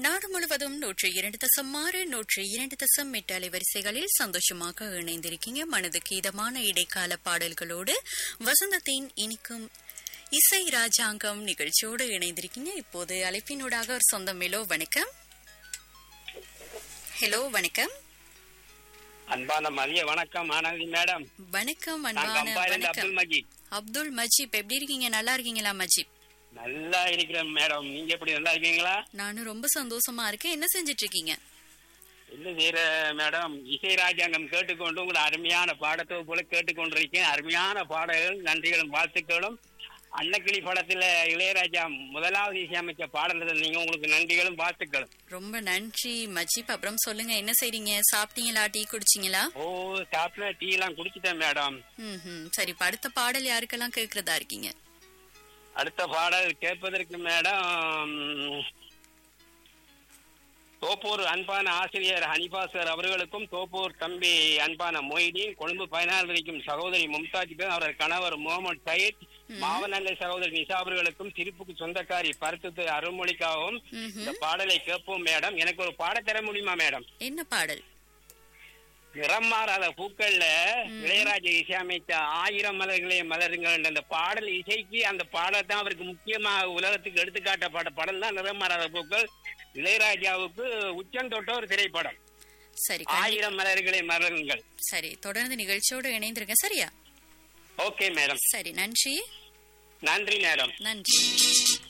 நாடு முழுவதும் நூற்றி இரண்டு தசம் ஆறு நூற்றி இரண்டு தசம் எட்டு அலைவரிசைகளில் சந்தோஷமாக இணைந்திருக்கீங்க மனதுக்கு இதமான இடைக்கால பாடல்களோடு வசந்தத்தின் இனிக்கும் இசை ராஜாங்கம் நிகழ்ச்சியோடு இணைந்திருக்கீங்க இப்போது அழைப்பினூடாக ஒரு சொந்தம் ஹலோ வணக்கம் ஹலோ வணக்கம் அன்பான மதிய வணக்கம் ஆனந்தி மேடம் வணக்கம் நான் அன்பான கம்பாயிலிருந்து வணக்கம் அப்துல் மஜீத் அப்துல் மஜீப் எப்படி இருக்கீங்க நல்லா இருக்கீங்களா மஜீப் நல்லா இருக்கிறேன் மேடம் நீங்க எப்படி நல்லா இருக்கீங்களா நானும் ரொம்ப சந்தோஷமா இருக்கேன் என்ன செஞ்சிட்டு இருக்கீங்க என்ன செய்யற மேடம் இசை ராஜாங்கம் கேட்டுக்கொண்டு உங்களை அருமையான பாடத்தை போல கேட்டுக்கொண்டிருக்கேன் அருமையான பாடல்கள் நன்றிகளும் வாழ்த்துக்களும் அன்னக்கிளி படத்துல இளையராஜா முதலாவது இசையமைச்ச பாடல் நீங்க உங்களுக்கு நன்றிகளும் வாழ்த்துக்களும் ரொம்ப நன்றி மஜீப் அப்புறம் சொல்லுங்க என்ன செய்றீங்க சாப்பிட்டீங்களா டீ குடிச்சீங்களா ஓ சாப்பிட்ட டீ எல்லாம் குடிச்சிட்டேன் மேடம் ம் சரி இப்ப அடுத்த பாடல் யாருக்கெல்லாம் கேக்குறதா இருக்கீங்க அடுத்த பாடல் கேட்பதற்கு மேடம் தோப்பூர் அன்பான ஆசிரியர் ஹனிபா சார் அவர்களுக்கும் தோப்பூர் தம்பி அன்பான மொய்தீன் கொழும்பு பயனாளர் இருக்கும் சகோதரி மும்தாஜுக்கும் அவரது கணவர் முகமது சயீத் மாவனல்லை சகோதரி நிஷா அவர்களுக்கும் திருப்புக்கு சொந்தக்காரி பருத்து அருள்மொழிக்காகவும் ம்ஹும். இந்த பாடலை கேட்போம் மேடம் எனக்கு ஒரு பாட தர முடியுமா மேடம் என்ன பாடல் நிறம் மாறாத பூக்கள்ல இளையராஜா இசையமைத்த ஆயிரம் மலர்களே மலருங்கள் என்ற அந்த பாடல் இசைக்கு அந்த பாடல் தான் அவருக்கு முக்கியமாக உலகத்துக்கு எடுத்துக்காட்டப்பட்ட படம் தான் நிறம் மாறாத பூக்கள் இளையராஜாவுக்கு உச்சம் தொட்ட ஒரு திரைப்படம் சரி கண்டி- ஆயிரம் மலர்களே மலருங்கள் சரி தொடர்ந்து நிகழ்ச்சியோடு இணைந்திருங்க சரியா ஓகே மேடம் சரி நன்றி நன்றி மேடம் நன்றி